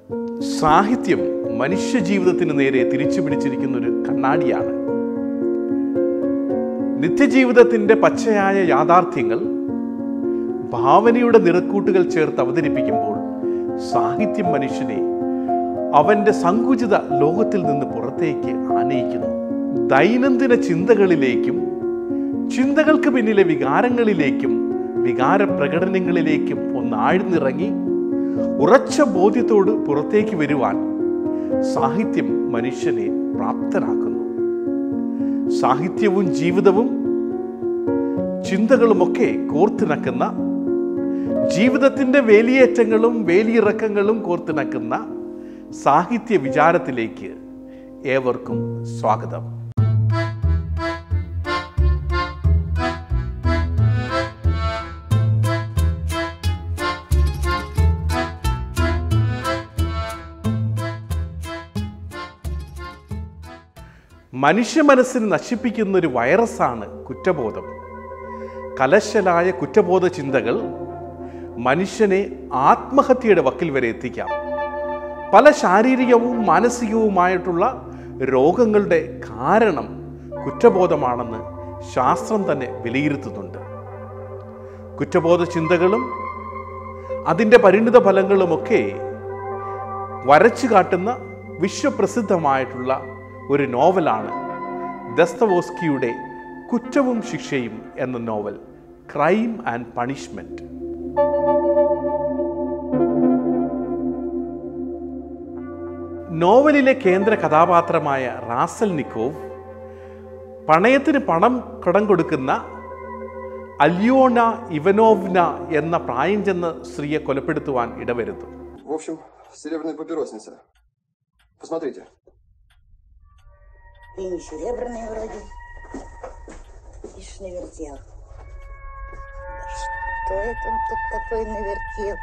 സാഹിത്യം മനുഷ്യ ജീവിതത്തിന് നേരെ തിരിച്ചു പിടിച്ചിരിക്കുന്ന ഒരു കണ്ണാടിയാണ് നിത്യജീവിതത്തിൻ്റെ പച്ചയായ യാഥാർത്ഥ്യങ്ങൾ ഭാവനയുടെ നിറക്കൂട്ടുകൾ ചേർത്ത് അവതരിപ്പിക്കുമ്പോൾ സാഹിത്യം മനുഷ്യനെ അവൻ്റെ സങ്കുചിത ലോകത്തിൽ നിന്ന് പുറത്തേക്ക് ആനയിക്കുന്നു ദൈനംദിന ചിന്തകളിലേക്കും ചിന്തകൾക്ക് പിന്നിലെ വികാരങ്ങളിലേക്കും വികാര പ്രകടനങ്ങളിലേക്കും ഒന്ന് ആഴ്ന്നിറങ്ങി ഉറച്ച ബോധ്യത്തോട് പുറത്തേക്ക് വരുവാൻ സാഹിത്യം മനുഷ്യനെ പ്രാപ്തനാക്കുന്നു സാഹിത്യവും ജീവിതവും ചിന്തകളുമൊക്കെ കോർത്തിണക്കുന്ന ജീവിതത്തിൻ്റെ വേലിയേറ്റങ്ങളും വേലിയിറക്കങ്ങളും കോർത്തിണക്കുന്ന സാഹിത്യ വിചാരത്തിലേക്ക് ഏവർക്കും സ്വാഗതം മനുഷ്യ മനസ്സിന് നശിപ്പിക്കുന്ന ഒരു വൈറസാണ് കുറ്റബോധം കലശലായ കുറ്റബോധ ചിന്തകൾ മനുഷ്യനെ ആത്മഹത്യയുടെ വക്കിൽ വരെ എത്തിക്കാം പല ശാരീരികവും മാനസികവുമായിട്ടുള്ള രോഗങ്ങളുടെ കാരണം കുറ്റബോധമാണെന്ന് ശാസ്ത്രം തന്നെ വിലയിരുത്തുന്നുണ്ട് കുറ്റബോധ ചിന്തകളും അതിൻ്റെ പരിണിത ഫലങ്ങളുമൊക്കെ വരച്ചു കാട്ടുന്ന വിശ്വപ്രസിദ്ധമായിട്ടുള്ള ഒരു നോവലാണ് ദസ്തവോസ്കിയുടെ കുറ്റവും ശിക്ഷയും എന്ന നോവൽ ക്രൈം ആൻഡ് പണിഷ്മെന്റ് നോവലിലെ കേന്ദ്ര കഥാപാത്രമായ റാസൽ നിക്കോവ് പണയത്തിന് പണം കടം കൊടുക്കുന്ന അല്യോണ ഇവനോവ്ന എന്ന പ്രായം ചെന്ന സ്ത്രീയെ കൊലപ്പെടുത്തുവാൻ ഇടവരുന്നു В общем, серебряная папиросница. Посмотрите. И не серебряный вроде. Ишь, навертел. Что это он тут такой навертел?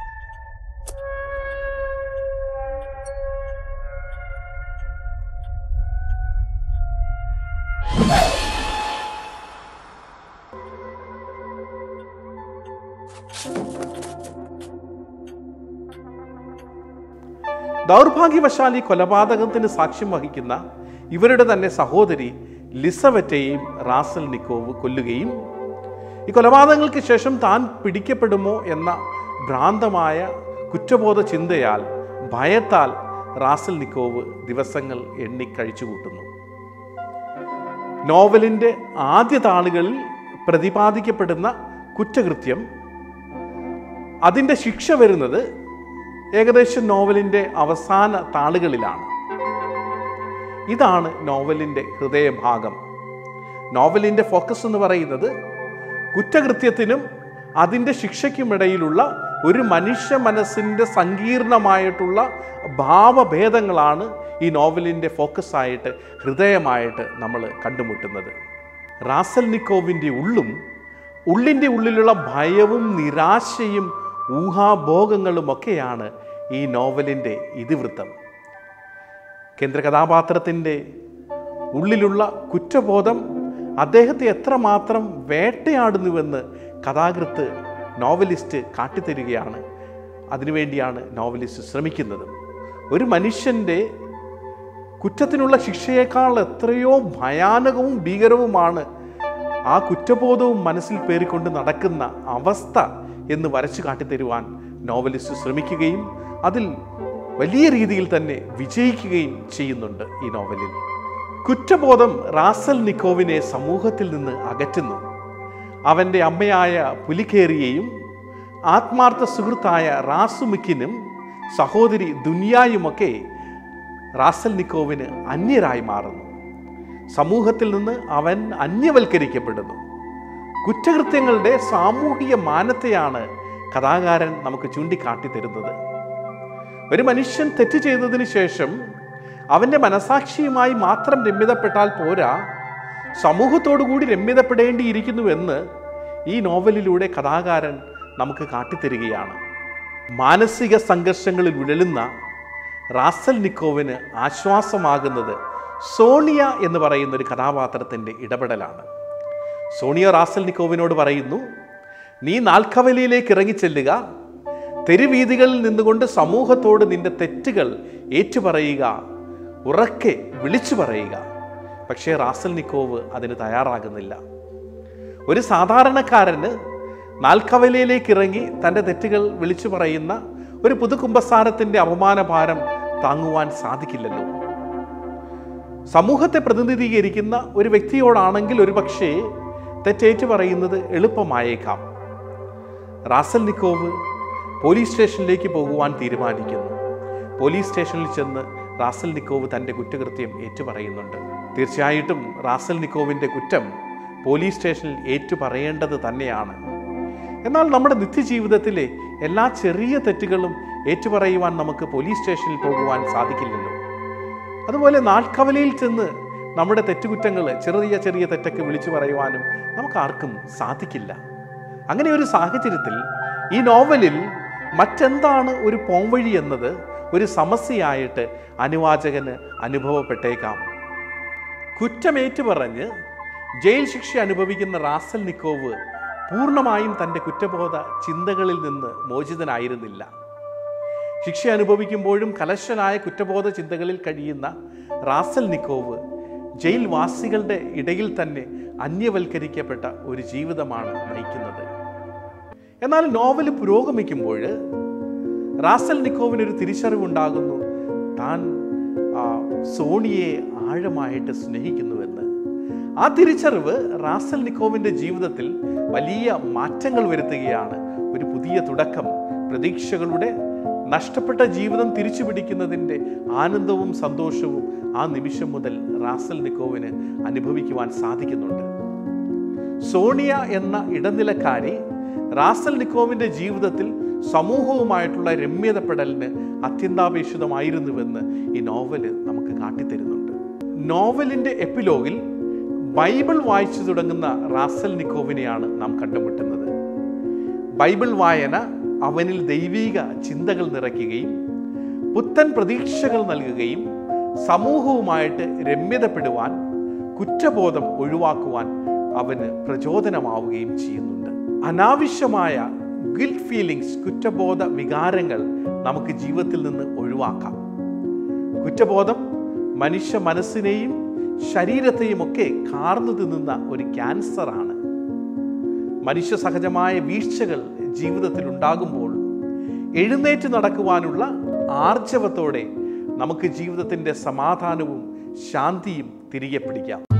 ദൗർഭാഗ്യവശാൽ ഈ കൊലപാതകത്തിന് സാക്ഷ്യം വഹിക്കുന്ന ഇവരുടെ തന്നെ സഹോദരി ലിസവറ്റയെയും റാസൽ നിക്കോവ് കൊല്ലുകയും ഈ കൊലപാതകങ്ങൾക്ക് ശേഷം താൻ പിടിക്കപ്പെടുമോ എന്ന ഭ്രാന്തമായ കുറ്റബോധ ചിന്തയാൽ ഭയത്താൽ റാസൽ നിക്കോവ് ദിവസങ്ങൾ എണ്ണി കഴിച്ചുകൂട്ടുന്നു നോവലിൻ്റെ ആദ്യ താളുകളിൽ പ്രതിപാദിക്കപ്പെടുന്ന കുറ്റകൃത്യം അതിൻ്റെ ശിക്ഷ വരുന്നത് ഏകദേശം നോവലിൻ്റെ അവസാന താളുകളിലാണ് ഇതാണ് നോവലിൻ്റെ ഹൃദയഭാഗം നോവലിൻ്റെ ഫോക്കസ് എന്ന് പറയുന്നത് കുറ്റകൃത്യത്തിനും അതിൻ്റെ ശിക്ഷയ്ക്കുമിടയിലുള്ള ഒരു മനുഷ്യ മനസ്സിൻ്റെ സങ്കീർണമായിട്ടുള്ള ഭാവഭേദങ്ങളാണ് ഈ നോവലിൻ്റെ ഫോക്കസായിട്ട് ഹൃദയമായിട്ട് നമ്മൾ കണ്ടുമുട്ടുന്നത് റാസൽ നിക്കോവിൻ്റെ ഉള്ളും ഉള്ളിൻ്റെ ഉള്ളിലുള്ള ഭയവും നിരാശയും ഊഹാഭോഗങ്ങളുമൊക്കെയാണ് ഈ നോവലിൻ്റെ ഇതിവൃത്തം കേന്ദ്ര കഥാപാത്രത്തിൻ്റെ ഉള്ളിലുള്ള കുറ്റബോധം അദ്ദേഹത്തെ എത്രമാത്രം വേട്ടയാടുന്നുവെന്ന് കഥാകൃത്ത് നോവലിസ്റ്റ് കാട്ടിത്തരികയാണ് അതിനുവേണ്ടിയാണ് നോവലിസ്റ്റ് ശ്രമിക്കുന്നത് ഒരു മനുഷ്യൻ്റെ കുറ്റത്തിനുള്ള ശിക്ഷയേക്കാൾ എത്രയോ ഭയാനകവും ഭീകരവുമാണ് ആ കുറ്റബോധവും മനസ്സിൽ പേറിക്കൊണ്ട് നടക്കുന്ന അവസ്ഥ എന്ന് വരച്ചു കാട്ടിത്തരുവാൻ നോവലിസ്റ്റ് ശ്രമിക്കുകയും അതിൽ വലിയ രീതിയിൽ തന്നെ വിജയിക്കുകയും ചെയ്യുന്നുണ്ട് ഈ നോവലിൽ കുറ്റബോധം റാസൽ നിക്കോവിനെ സമൂഹത്തിൽ നിന്ന് അകറ്റുന്നു അവൻ്റെ അമ്മയായ പുലിക്കേറിയെയും ആത്മാർത്ഥ സുഹൃത്തായ റാസുമിക്കിനും സഹോദരി ദുനിയായുമൊക്കെ റാസൽ നിക്കോവിന് അന്യരായി മാറുന്നു സമൂഹത്തിൽ നിന്ന് അവൻ അന്യവൽക്കരിക്കപ്പെടുന്നു കുറ്റകൃത്യങ്ങളുടെ സാമൂഹിക മാനത്തെയാണ് കഥാകാരൻ നമുക്ക് ചൂണ്ടിക്കാട്ടി തരുന്നത് ഒരു മനുഷ്യൻ തെറ്റ് ചെയ്തതിന് ശേഷം അവൻ്റെ മനസാക്ഷിയുമായി മാത്രം രമ്യതപ്പെട്ടാൽ പോരാ സമൂഹത്തോടു കൂടി രമ്യതപ്പെടേണ്ടിയിരിക്കുന്നുവെന്ന് ഈ നോവലിലൂടെ കഥാകാരൻ നമുക്ക് കാട്ടിത്തരികയാണ് മാനസിക സംഘർഷങ്ങളിൽ ഉഴലുന്ന റാസൽ നിക്കോവിന് ആശ്വാസമാകുന്നത് സോണിയ എന്ന് പറയുന്ന ഒരു കഥാപാത്രത്തിൻ്റെ ഇടപെടലാണ് സോണിയ റാസൽ നിക്കോവിനോട് പറയുന്നു നീ നാൽക്കവലയിലേക്ക് ഇറങ്ങിച്ചെല്ലുക തെരുവീതികളിൽ നിന്നുകൊണ്ട് സമൂഹത്തോട് നിന്റെ തെറ്റുകൾ ഏറ്റുപറയുക ഉറക്കെ വിളിച്ചു പറയുക പക്ഷേ റാസൽ നിക്കോവ് അതിന് തയ്യാറാകുന്നില്ല ഒരു സാധാരണക്കാരന് നാൽക്കവലയിലേക്ക് ഇറങ്ങി തൻ്റെ തെറ്റുകൾ വിളിച്ചു പറയുന്ന ഒരു പുതുകുംഭസാരത്തിൻ്റെ അപമാനഭാരം താങ്ങുവാൻ സാധിക്കില്ലല്ലോ സമൂഹത്തെ പ്രതിനിധീകരിക്കുന്ന ഒരു വ്യക്തിയോടാണെങ്കിൽ ഒരു പക്ഷേ തെറ്റേറ്റു പറയുന്നത് എളുപ്പമായേക്കാം റാസൽ നിക്കോവ് പോലീസ് സ്റ്റേഷനിലേക്ക് പോകുവാൻ തീരുമാനിക്കുന്നു പോലീസ് സ്റ്റേഷനിൽ ചെന്ന് റാസൽ നിക്കോവ് തൻ്റെ കുറ്റകൃത്യം ഏറ്റുപറയുന്നുണ്ട് തീർച്ചയായിട്ടും റാസൽ നിക്കോവിൻ്റെ കുറ്റം പോലീസ് സ്റ്റേഷനിൽ ഏറ്റുപറയേണ്ടത് തന്നെയാണ് എന്നാൽ നമ്മുടെ നിത്യജീവിതത്തിലെ എല്ലാ ചെറിയ തെറ്റുകളും ഏറ്റുപറയുവാൻ നമുക്ക് പോലീസ് സ്റ്റേഷനിൽ പോകുവാൻ സാധിക്കില്ലല്ലോ അതുപോലെ നാൾക്കവലയിൽ ചെന്ന് നമ്മുടെ തെറ്റുകുറ്റങ്ങൾ ചെറിയ ചെറിയ തെറ്റൊക്കെ വിളിച്ചു പറയുവാനും നമുക്ക് ആർക്കും സാധിക്കില്ല അങ്ങനെ ഒരു സാഹചര്യത്തിൽ ഈ നോവലിൽ മറ്റെന്താണ് ഒരു പോംവഴി എന്നത് ഒരു സമസ്യയായിട്ട് അനുവാചകന് അനുഭവപ്പെട്ടേക്കാം കുറ്റമേറ്റു പറഞ്ഞ് ജയിൽ ശിക്ഷ അനുഭവിക്കുന്ന റാസൽ നിക്കോവ് പൂർണ്ണമായും തൻ്റെ കുറ്റബോധ ചിന്തകളിൽ നിന്ന് മോചിതനായിരുന്നില്ല ശിക്ഷ അനുഭവിക്കുമ്പോഴും കലശലായ കുറ്റബോധ ചിന്തകളിൽ കഴിയുന്ന റാസൽ നിക്കോവ് ജയിൽവാസികളുടെ ഇടയിൽ തന്നെ അന്യവൽക്കരിക്കപ്പെട്ട ഒരു ജീവിതമാണ് നയിക്കുന്നത് എന്നാൽ നോവൽ പുരോഗമിക്കുമ്പോൾ റാസൽ നിക്കോവിനൊരു തിരിച്ചറിവുണ്ടാകുന്നു താൻ ആ, സോണിയെ ആഴമായിട്ട് സ്നേഹിക്കുന്നുവെന്ന് ആ തിരിച്ചറിവ് റാസൽ നിക്കോവിൻ്റെ ജീവിതത്തിൽ വലിയ മാറ്റങ്ങൾ വരുത്തുകയാണ് ഒരു പുതിയ തുടക്കം പ്രതീക്ഷകളുടെ നഷ്ടപ്പെട്ട ജീവിതം തിരിച്ചു പിടിക്കുന്നതിൻ്റെ ആനന്ദവും സന്തോഷവും ആ നിമിഷം മുതൽ റാസൽ നിക്കോവിന് അനുഭവിക്കുവാൻ സാധിക്കുന്നുണ്ട് സോണിയ എന്ന ഇടനിലക്കാരി റാസൽ നിക്കോവിൻ്റെ ജീവിതത്തിൽ സമൂഹവുമായിട്ടുള്ള രമ്യതപ്പെടലിന് അത്യന്താപേക്ഷിതമായിരുന്നുവെന്ന് ഈ നോവല് നമുക്ക് കാട്ടിത്തരുന്നുണ്ട് നോവലിൻ്റെ എപ്പിലോഗിൽ ബൈബിൾ വായിച്ചു തുടങ്ങുന്ന റാസൽ നിക്കോവിനെയാണ് നാം കണ്ടുമുട്ടുന്നത് ബൈബിൾ വായന അവനിൽ ദൈവീക ചിന്തകൾ നിറയ്ക്കുകയും പുത്തൻ പ്രതീക്ഷകൾ നൽകുകയും സമൂഹവുമായിട്ട് രമ്യതപ്പെടുവാൻ കുറ്റബോധം ഒഴിവാക്കുവാൻ അവന് പ്രചോദനമാവുകയും ചെയ്യുന്നുണ്ട് അനാവശ്യമായ ഗിൽറ്റ് ഫീലിങ്സ് കുറ്റബോധ വികാരങ്ങൾ നമുക്ക് ജീവിതത്തിൽ നിന്ന് ഒഴിവാക്കാം കുറ്റബോധം മനുഷ്യ മനസ്സിനെയും ശരീരത്തെയും ഒക്കെ കാർന്നു തിന്നുന്ന ഒരു ക്യാൻസറാണ് മനുഷ്യ സഹജമായ വീഴ്ചകൾ ജീവിതത്തിൽ ഉണ്ടാകുമ്പോൾ എഴുന്നേറ്റ് നടക്കുവാനുള്ള ആർജവത്തോടെ നമുക്ക് ജീവിതത്തിൻ്റെ സമാധാനവും ശാന്തിയും തിരികെ പിടിക്കാം